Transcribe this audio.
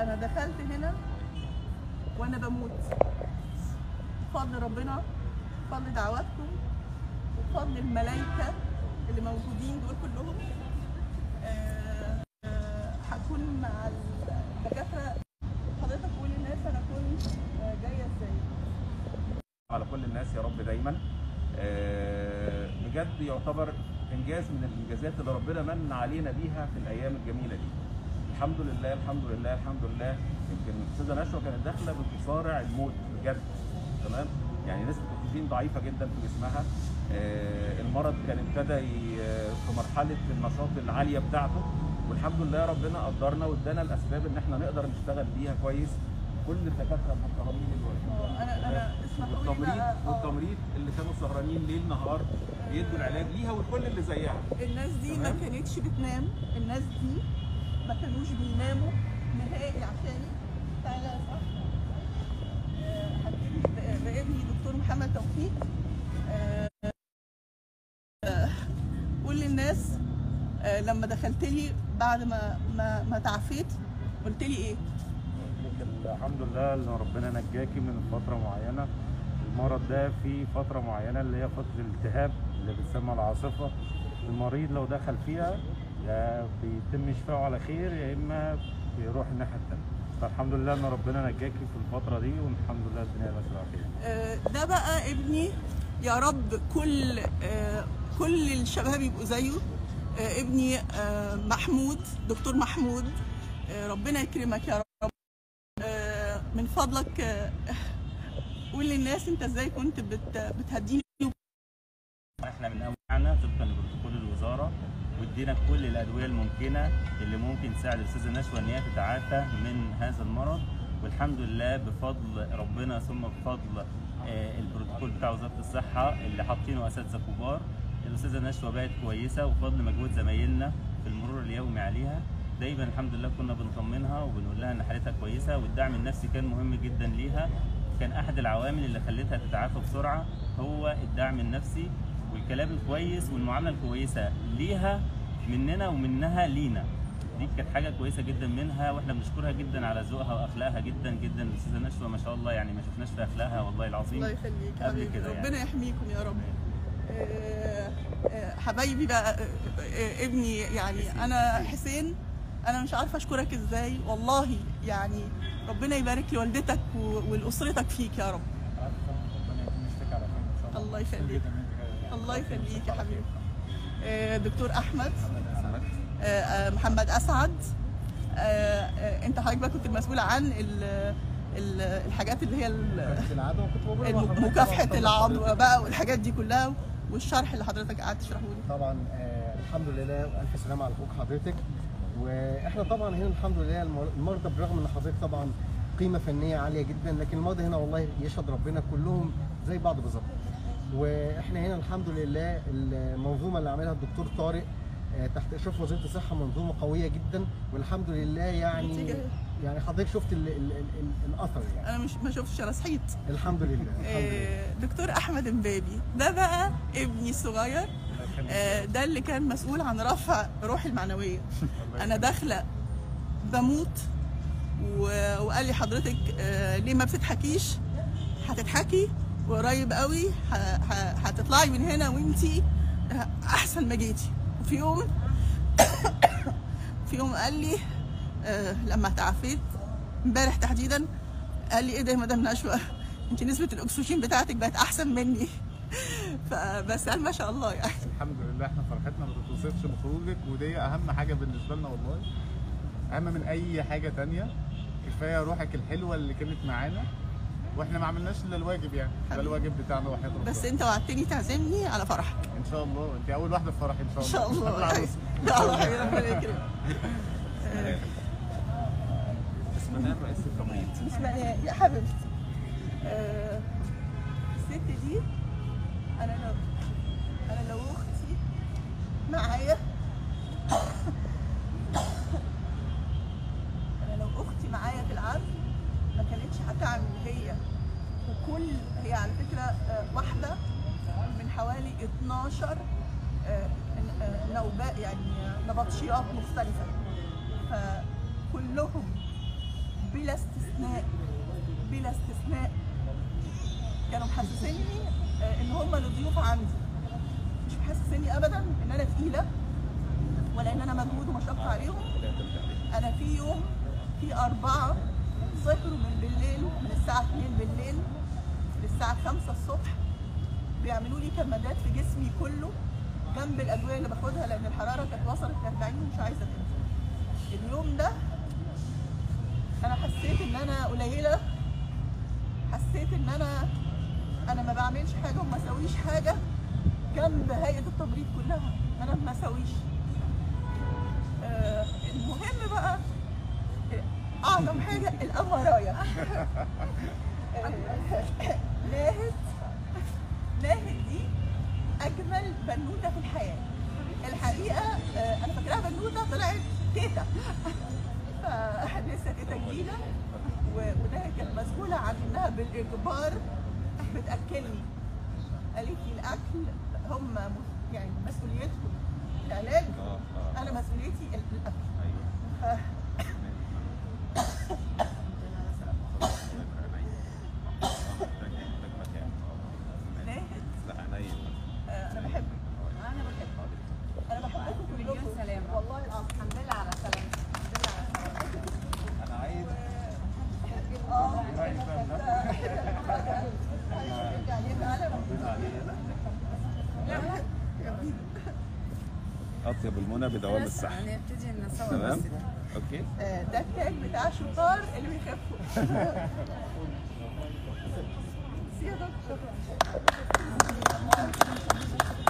انا دخلت هنا وانا بموت بفضل ربنا بفضل دعواتكم وبفضل الملائكه اللي موجودين دول كلهم آه، آه، هكون مع الدكاتره حضرتك قول للناس انا كنت آه، جايه ازاي على كل الناس يا رب دايما آه، بجد يعتبر انجاز من الانجازات اللي ربنا من علينا بيها في الايام الجميله دي الحمد لله الحمد لله الحمد لله يمكن الاستاذه نشوى كانت داخله بتصارع الموت بجد تمام يعني نسبه الاكسجين ضعيفه جدا في جسمها آه، المرض كان ابتدى ي- في مرحله النشاط العاليه بتاعته والحمد لله ربنا قدرنا وادانا الاسباب ان احنا نقدر نشتغل بيها كويس كل الدكاتره المحترمين اللي واقفين آه، انا انا اسمحوا لي والتمريض بقى آه، والتمريض اللي كانوا سهرانين ليل نهار بيدوا العلاج ليها والكل اللي زيها الناس دي ما تمام. كانتش بتنام الناس دي ما كانوش بيناموا نهائي عشاني تعالى يا صاحبي آه، هبتدي ب- بابني دكتور محمد توفيق آه، آه، قول للناس آه، لما دخلت لي بعد ما ما ما تعافيت قلت لي ايه؟ لك الحمد لله ان ربنا نجاكي من فتره معينه المرض ده في فتره معينه اللي هي فتره الالتهاب اللي بتسمى العاصفه المريض لو دخل فيها يا بيتم شفاعه على خير يا اما بيروح الناحيه الثانيه فالحمد لله ان ربنا نجاكي في الفتره دي والحمد لله الدنيا ماشيه على خير آه، ده بقى ابني يا رب كل آه، كل الشباب يبقوا زيه آه، ابني آه، محمود دكتور محمود آه، ربنا يكرمك يا رب آه، من فضلك آه، قول للناس انت ازاي كنت بت- بتهديني احنا من اولنا طبقا لبروتوكول الوزاره وادينا كل الادويه الممكنه اللي ممكن تساعد الاستاذه نشوى ان هي تتعافى من هذا المرض والحمد لله بفضل ربنا ثم بفضل آه، البروتوكول بتاع وزاره الصحه اللي حاطينه اساتذه كبار الاستاذه نشوى بقت كويسه وبفضل مجهود زمايلنا في المرور اليومي عليها دايما الحمد لله كنا بنطمنها وبنقول لها ان حالتها كويسه والدعم النفسي كان مهم جدا ليها كان احد العوامل اللي خلتها تتعافى بسرعه هو الدعم النفسي والكلام الكويس والمعامله الكويسه ليها مننا ومنها لينا دي كانت حاجه كويسه جدا منها واحنا بنشكرها جدا على ذوقها واخلاقها جدا جدا الاستاذه نشوى ما شاء الله يعني ما شفناش في اخلاقها والله العظيم الله يخليك قبل حبيبي كده يعني. ربنا يحميكم يا رب آه، آه، حبايبي بقى آه، آه، ابني يعني انا حسين انا مش عارفه اشكرك ازاي والله يعني ربنا يبارك لوالدتك و- ولاسرتك فيك يا رب ربنا يكون يشفيك على خير ان شاء الله الله يخليك الله يخليك يا حبيبي آه، دكتور احمد آه، آه، محمد اسعد آه، آه، انت حضرتك بقى كنت المسؤول عن ال- ال- الحاجات اللي هي ال- العدوى كنت موجود مع الم- حضرتك مكافحه طبعاً. العدوى بقى والحاجات دي كلها والشرح اللي حضرتك قعدت تشرحه لي طبعا آه الحمد لله والف سلامه على اخوك حضرتك واحنا طبعا هنا الحمد لله المر- المرضى بالرغم ان حضرتك طبعا قيمه فنيه عاليه جدا لكن المرضى هنا والله يشهد ربنا كلهم زي بعض بالظبط واحنا هنا الحمد لله المنظومه اللي عاملها الدكتور طارق آه، تحت اشراف وزاره الصحه منظومه قويه جدا والحمد لله يعني نتيجة. يعني حضرتك شفت ال ال ال الاثر يعني انا مش ما شفتش انا صحيت الحمد لله الحمد لله آه، دكتور احمد امبابي ده بقى ابني الصغير آه، ده اللي كان مسؤول عن رفع روحي المعنويه انا داخله بموت و- وقال لي حضرتك آه، ليه ما بتضحكيش هتضحكي وقريب قوي ه- ه- هتطلعي من هنا وانتي آه، احسن ما جيتي وفي يوم في يوم قال لي آه، لما تعافيت امبارح تحديدا قال لي ايه ده يا مدام نشوى انت نسبه الاكسجين بتاعتك بقت احسن مني فبس قال ما شاء الله يعني الحمد لله احنا فرحتنا ما تتوصفش بخروجك ودي اهم حاجه بالنسبه لنا والله اهم من اي حاجه تانية كفايه روحك الحلوه اللي كانت معانا واحنا ما عملناش الا الواجب يعني ده حبيبي. الواجب بتاعنا وحياة ربنا بس انت وعدتني تعزمني على فرحك ان شاء الله انت اول واحده في فرحي ان ان شاء شاء الله الله العروسة. يا الله يا ربنا يكرمك اسمها رئيس التمريض اسمها يا حبيبتي آه، الست دي انا لو انا لو اختي معايا انا لو اختي معايا في العزم ما كانتش هتعمل هي وكل هي على فكره آه، واحده من حوالي 12 آه، آه، نوباء يعني آه، نبطشيات مختلفه فكلهم بلا استثناء بلا استثناء كانوا محسسيني آه، ان هم الضيوف عندي مش محسسيني ابدا ان انا تقيله ولا ان انا مجهود ومشقه عليهم انا في يوم في اربعه سافروا من بالليل من الساعه 2 بالليل للساعه 5 الصبح بيعملوا لي كمادات في جسمي كله جنب الادويه اللي باخدها لان الحراره كانت وصلت ل 40 ومش عايزه تنزل اليوم ده انا حسيت ان انا قليله حسيت ان انا انا ما بعملش حاجه وما اسويش حاجه جنب هيئه التمريض كلها انا ما اسويش آه المهم بقى اعظم حاجه الامرايا ناهد ناهد دي اجمل بنوته في الحياه الحقيقه آه، انا فاكراها بنوته طلعت تيتا فلسه تيتا جديده و- وناهد كانت مسؤوله عن انها بالاجبار بتاكلني قالت لي الاكل هم م- يعني مسؤوليتهم العلاج انا مسؤوليتي ال- الاكل ناهد آه، انا بحبك انا بحبك انا بحبكم كلكم سلامة. والله العظيم الحمد لله على سلامتك الحمد لله على سلامتك انا عايز اطيب المنى بدوام بس الصحه هنبتدي نصور تمام بس ده اوكي ده التاج بتاع الشطار اللي بيخفوا سي يا دكتور